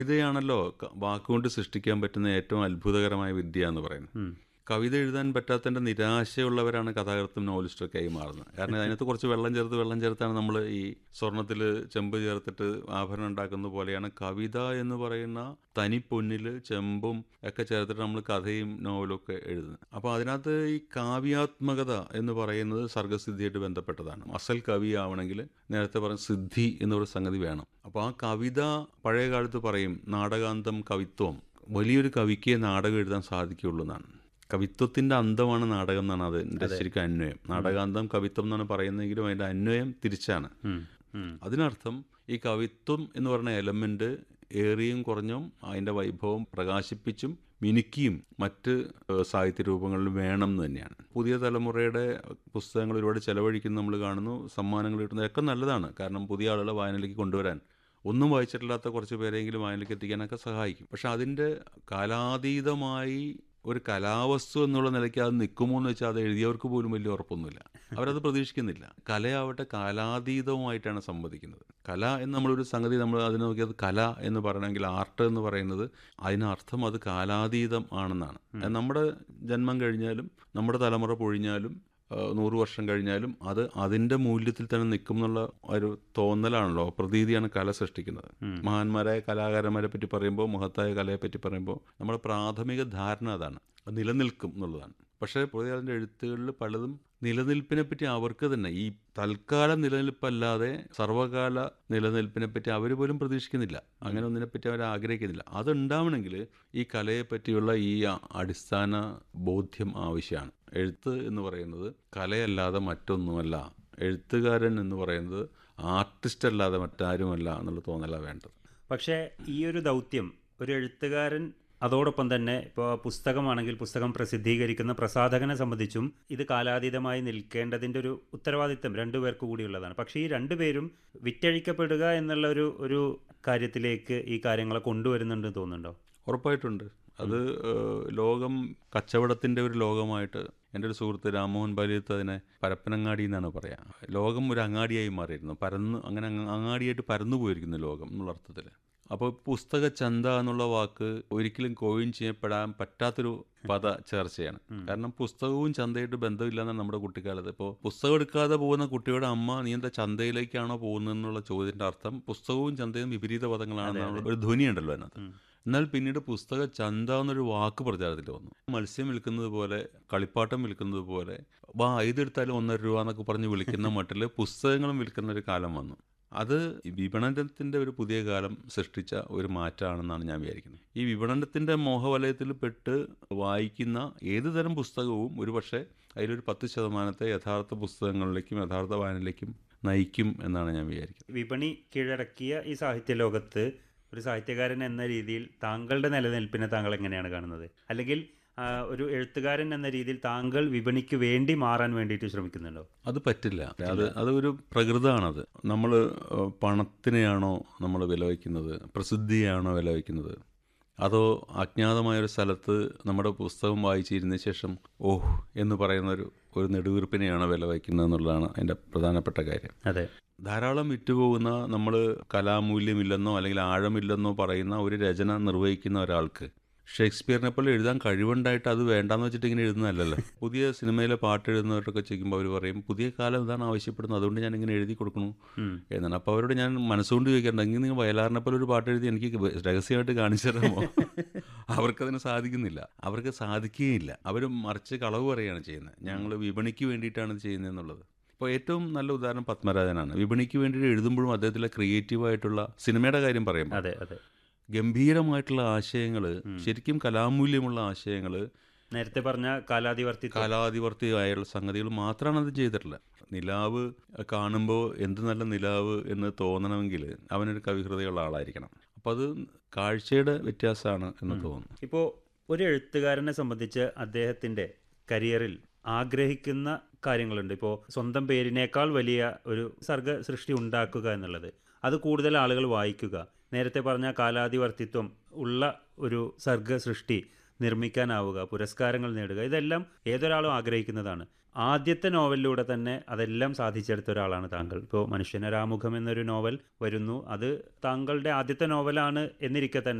കവിതയാണല്ലോ ക- വാക്കുകൊണ്ട് സൃഷ്ടിക്കാൻ പറ്റുന്ന ഏറ്റവും അത്ഭുതകരമായ വിദ്യ എന്ന് പറയുന്നത് ഉം. കവിത എഴുതാൻ പറ്റാത്തതിൻ്റെ നിരാശയുള്ളവരാണ് കഥാകൃത്തും നോവലിസ്റ്റൊക്കെ ആയി മാറുന്നത് കാരണം അതിനകത്ത് കുറച്ച് വെള്ളം ചേർത്ത് വെള്ളം ചേർത്താണ് നമ്മൾ ഈ സ്വർണത്തിൽ ചെമ്പ് ചേർത്തിട്ട് ആഭരണം ഉണ്ടാക്കുന്ന പോലെയാണ് കവിത എന്ന് പറയുന്ന തനി പൊന്നിൽ ചെമ്പും ഒക്കെ ചേർത്തിട്ട് നമ്മൾ കഥയും നോവലും ഒക്കെ എഴുതുന്നത് അപ്പോൾ അതിനകത്ത് ഈ കാവ്യാത്മകത എന്ന് പറയുന്നത് സർഗസിദ്ധിയായിട്ട് ബന്ധപ്പെട്ടതാണ് അസൽ കവി ആവണമെങ്കിൽ നേരത്തെ പറഞ്ഞ സിദ്ധി എന്നൊരു സംഗതി വേണം അപ്പോൾ ആ കവിത പഴയ കാലത്ത് പറയും നാടകാന്തം കവിത്വം വലിയൊരു കവിക്ക് നാടകം എഴുതാൻ സാധിക്കുകയുള്ളൂ എന്നാണ് കവിത്വത്തിന്റെ അന്തമാണ് നാടകം എന്നാണ് അതിന്റെ ശരിക്കും അന്വയം നാടകാന്തം കവിത്വം എന്നാണ് പറയുന്നതെങ്കിലും അതിന്റെ അന്വയം തിരിച്ചാണ് ഉം. ഉം. അതിനർത്ഥം ഈ കവിത്വം എന്ന് പറയുന്ന എലമെന്റ് ഏറിയും കുറഞ്ഞും അതിന്റെ വൈഭവം പ്രകാശിപ്പിച്ചും മിനുക്കിയും മറ്റ് ഏഹ്, സാഹിത്യ രൂപങ്ങളിൽ വേണം എന്ന് തന്നെയാണ് പുതിയ തലമുറയുടെ പുസ്തകങ്ങൾ ഒരുപാട് ചെലവഴിക്കുന്ന നമ്മൾ കാണുന്നു സമ്മാനങ്ങൾ കിട്ടുന്നത് ഒക്കെ നല്ലതാണ് കാരണം പുതിയ ആളുകളെ വായനയിലേക്ക് കൊണ്ടുവരാൻ ഒന്നും വായിച്ചിട്ടില്ലാത്ത കുറച്ച് പേരെങ്കിലും വായനയിലേക്ക് എത്തിക്കാനൊക്കെ സഹായിക്കും പക്ഷെ അതിൻ്റെ കാലാതീതമായി ഒരു കലാവസ്തു എന്നുള്ള നിലയ്ക്ക് അത് നിൽക്കുമോ എന്ന് വെച്ചാൽ അത് എഴുതിയവർക്ക് പോലും വലിയ ഉറപ്പൊന്നുമില്ല അവരത് പ്രതീക്ഷിക്കുന്നില്ല കലയാവട്ടെ കാലാതീതവുമായിട്ടാണ് സംവദിക്കുന്നത് കല എന്ന് നമ്മളൊരു സംഗതി നമ്മൾ അതിനെ നോക്കിയത് കല എന്ന് പറയണമെങ്കിൽ ആർട്ട് എന്ന് പറയുന്നത് അതിനർത്ഥം അത് കാലാതീതം ആണെന്നാണ് അത് നമ്മുടെ ജന്മം കഴിഞ്ഞാലും നമ്മുടെ തലമുറ പൊഴിഞ്ഞാലും ആ, നൂറ് വർഷം കഴിഞ്ഞാലും അത് അതിൻ്റെ മൂല്യത്തിൽ തന്നെ നിൽക്കും എന്നുള്ള ഒരു തോന്നലാണല്ലോ പ്രതീതിയാണ് കല സൃഷ്ടിക്കുന്നത് മഹാന്മാരായ കലാകാരന്മാരെ പറ്റി പറയുമ്പോൾ മഹത്തായ കലയെ പറ്റി പറയുമ്പോൾ നമ്മുടെ പ്രാഥമിക ധാരണ അതാണ് അത് നിലനിൽക്കും എന്നുള്ളതാണ് പക്ഷേ പുതിയ അതിൻ്റെ എഴുത്തുകളിൽ പലതും നിലനിൽപ്പിനെ പറ്റി അവർക്ക് തന്നെ ഈ തൽക്കാല നിലനിൽപ്പല്ലാതെ സർവകാല നിലനിൽപ്പിനെ പറ്റി അവർ പോലും പ്രതീക്ഷിക്കുന്നില്ല അങ്ങനെ ഒന്നിനെ പറ്റി അവർ ആഗ്രഹിക്കുന്നില്ല അതുണ്ടാവണമെങ്കിൽ ഈ കലയെ പറ്റിയുള്ള ഈ അ- അടിസ്ഥാന ബോധ്യം ആവശ്യമാണ് എഴുത്ത് എന്ന് പറയുന്നത് കലയല്ലാതെ മറ്റൊന്നുമല്ല എഴുത്തുകാരൻ എന്ന് പറയുന്നത് ആർട്ടിസ്റ്റ് അല്ലാതെ മറ്റാരുമല്ല എന്നുള്ള തോന്നലാണ് വേണ്ടത് പക്ഷേ ഈ ഒരു ദൗത്യം ഒരു എഴുത്തുകാരൻ അതോടൊപ്പം തന്നെ ഇപ്പോൾ പുസ്തകമാണെങ്കിൽ പുസ്തകം പ്രസിദ്ധീകരിക്കുന്ന പ്രസാധകനെ സംബന്ധിച്ചും ഇത് കാലാതീതമായി നിൽക്കേണ്ടതിൻ്റെ ഒരു ഉത്തരവാദിത്തം രണ്ടുപേർക്ക് കൂടിയുള്ളതാണ് പക്ഷേ ഈ രണ്ടുപേരും വിറ്റഴിക്കപ്പെടുക എന്നുള്ള ഒരു ഒരു കാര്യത്തിലേക്ക് ഈ കാര്യങ്ങളെ കൊണ്ടുവരുന്നുണ്ടെന്ന് തോന്നുന്നുണ്ടോ ഉറപ്പായിട്ടുണ്ട് അത് ഏഹ്, ലോകം കച്ചവടത്തിൻ്റെ ഒരു ലോകമായിട്ട് എൻ്റെ ഒരു സുഹൃത്ത് രാമോഹൻ ബാലിയത്ത് അതിനെ പരപ്പനങ്ങാടി എന്നാണ് പറയുക ലോകം ഒരു അങ്ങാടിയായി മാറിയിരുന്നു പരന്ന് അങ്ങനെ അങ്ങ് അങ്ങാടിയായിട്ട് പരന്നു പോയിരിക്കുന്നു ലോകം എന്നുള്ള അർത്ഥത്തിൽ അപ്പോൾ പുസ്തക ചന്ത എന്നുള്ള വാക്ക് ഒരിക്കലും കോയിൻ ചെയ്യപ്പെടാൻ പറ്റാത്തൊരു പദ ചേർച്ചയാണ് കാരണം പുസ്തകവും ചന്തയായിട്ട് ബന്ധമില്ലെന്നാണ് നമ്മുടെ കുട്ടിക്കാലത്ത് ഇപ്പോൾ പുസ്തകം എടുക്കാതെ പോകുന്ന കുട്ടിയുടെ അമ്മ നീ എന്താ ചന്തയിലേക്കാണോ പോകുന്നതെന്നുള്ള ചോദ്യത്തിന്റെ അർത്ഥം പുസ്തകവും ചന്തയും വിപരീത പദങ്ങളാണെന്നുള്ള ഒരു ധ്വനിയുണ്ടല്ലോ അതിനകത്ത് എന്നാൽ പിന്നീട് പുസ്തക ചന്ത എന്നൊരു വാക്ക് പ്രചാരത്തിൽ വന്നു മത്സ്യം വിൽക്കുന്നത് പോലെ കളിപ്പാട്ടം വിൽക്കുന്നത് പോലെ വാ ഇതെടുത്താലും ഒന്നര രൂപ എന്നൊക്കെ പറഞ്ഞ് വിളിക്കുന്ന മട്ടിൽ പുസ്തകങ്ങളും വിൽക്കുന്ന ഒരു കാലം വന്നു അത് ഈ വിപണനത്തിൻ്റെ ഒരു പുതിയ കാലം സൃഷ്ടിച്ച ഒരു മാറ്റമാണെന്നാണ് ഞാൻ വിചാരിക്കുന്നത് ഈ വിപണനത്തിൻ്റെ മോഹവലയത്തിൽ പെട്ട് വായിക്കുന്ന ഏത് തരം പുസ്തകവും ഒരുപക്ഷെ അതിലൊരു പത്ത് ശതമാനത്തെ യഥാർത്ഥ പുസ്തകങ്ങളിലേക്കും യഥാർത്ഥ വായനയിലേക്കും നയിക്കും എന്നാണ് ഞാൻ വിചാരിക്കുന്നത് വിപണി കീഴടക്കിയ ഈ സാഹിത്യ ലോകത്ത് ഒരു സാഹിത്യകാരൻ എന്ന രീതിയിൽ താങ്കളുടെ നിലനിൽപ്പിനെ താങ്കൾ എങ്ങനെയാണ് കാണുന്നത് അല്ലെങ്കിൽ ആ, ഒരു എഴുത്തുകാരൻ എന്ന രീതിയിൽ താങ്കൾ വിപണിക്ക് വേണ്ടി മാറാൻ വേണ്ടിയിട്ട് ശ്രമിക്കുന്നുണ്ടോ അത് പറ്റില്ല അത് അത് ഒരു പ്രകൃതമാണത് നമ്മൾ പണത്തിനെയാണോ നമ്മൾ വില വയ്ക്കുന്നത് പ്രസിദ്ധിയാണോ വില വയ്ക്കുന്നത് അതോ അജ്ഞാതമായ ഒരു സ്ഥലത്ത് നമ്മുടെ പുസ്തകം വായിച്ചിരുന്ന ശേഷം ഓഹ് എന്ന് പറയുന്ന ഒരു ഒരു നെടുവീർപ്പിനെയാണോ വില വയ്ക്കുന്നത് എന്നുള്ളതാണ് അതിൻ്റെ പ്രധാനപ്പെട്ട കാര്യം അതെ ധാരാളം വിറ്റുപോകുന്ന നമ്മൾ കലാമൂല്യമില്ലെന്നോ അല്ലെങ്കിൽ ആഴമില്ലെന്നോ പറയുന്ന ഒരു രചന നിർവഹിക്കുന്ന ഒരാൾക്ക് ഷേക്സ്പിയറിനെ പോലെ എഴുതാൻ കഴിവുണ്ടായിട്ട് അത് വേണ്ടാന്ന് വെച്ചിട്ട് ഇങ്ങനെ എഴുതുന്നതല്ലല്ലോ പുതിയ സിനിമയിലെ പാട്ട് എഴുതുന്നവരൊക്കെ ചെയ്യുമ്പോൾ അവർ പറയും പുതിയ കാലം ഇതാണ് ആവശ്യപ്പെടുന്നത് അതുകൊണ്ട് ഞാൻ ഇങ്ങനെ എഴുതി കൊടുക്കണു എന്നാണ് അപ്പോൾ അവരോട് ഞാൻ മനസ്സുകൊണ്ട് ചോദിക്കാറുണ്ട് എങ്കിൽ നിങ്ങൾ വയലാറിനെ പോലെ ഒരു പാട്ട് എഴുതി എനിക്ക് രഹസ്യമായിട്ട് കാണിച്ചു തരാമോ അവർക്കതിന് സാധിക്കുന്നില്ല അവർക്ക് സാധിക്കുകയില്ല അവർ മറിച്ച് കളവ് പറയുകയാണ് ചെയ്യുന്നത് ഞങ്ങൾ വിപണിക്ക് വേണ്ടിയിട്ടാണ് ഇത് ചെയ്യുന്നതെന്നുള്ളത് ഇപ്പോൾ ഏറ്റവും നല്ല ഉദാഹരണം പത്മരാജനാണ് വിപണിക്ക് വേണ്ടിയിട്ട് എഴുതുമ്പോഴും അദ്ദേഹത്തിലെ ക്രിയേറ്റീവായിട്ടുള്ള സിനിമയുടെ കാര്യം പറയുമ്പോൾ അതെ അതെ ഗംഭീരമായിട്ടുള്ള ആശയങ്ങൾ ശരിക്കും കലാമൂല്യമുള്ള ആശയങ്ങൾ നേരത്തെ പറഞ്ഞ കാലാതിവർത്തി കാലാധിവർത്തിയായുള്ള സംഗതികൾ മാത്രമാണ് അത് ചെയ്തിട്ടുള്ളത് നിലാവ് കാണുമ്പോൾ എന്ത് നല്ല നിലാവ് എന്ന് തോന്നണമെങ്കിൽ അവനൊരു കവിഹൃദയുള്ള ആളായിരിക്കണം അപ്പോൾ അത് കാഴ്ചയുടെ വ്യത്യാസമാണ് എന്ന് തോന്നുന്നു ഇപ്പോൾ ഒരു എഴുത്തുകാരനെ സംബന്ധിച്ച് അദ്ദേഹത്തിൻ്റെ കരിയറിൽ ആഗ്രഹിക്കുന്ന കാര്യങ്ങളുണ്ട് ഇപ്പോൾ സ്വന്തം പേരിനേക്കാൾ വലിയ ഒരു സർഗ സൃഷ്ടി ഉണ്ടാക്കുക എന്നുള്ളത് അത് കൂടുതൽ ആളുകൾ വായിക്കുക നേരത്തെ പറഞ്ഞ കാലാതിവർത്തിത്വം ഉള്ള ഒരു സർഗ സൃഷ്ടി നിർമ്മിക്കാനാവുക പുരസ്കാരങ്ങൾ നേടുക ഇതെല്ലാം ഏതൊരാളും ആഗ്രഹിക്കുന്നതാണ് ആദ്യത്തെ നോവലിലൂടെ തന്നെ അതെല്ലാം സാധിച്ചെടുത്ത ഒരാളാണ് താങ്കൾ ഇപ്പോൾ മനുഷ്യനരാമുഖം എന്നൊരു നോവൽ വരുന്നു അത് താങ്കളുടെ ആദ്യത്തെ നോവലാണ് എന്നിരിക്കെ തന്നെ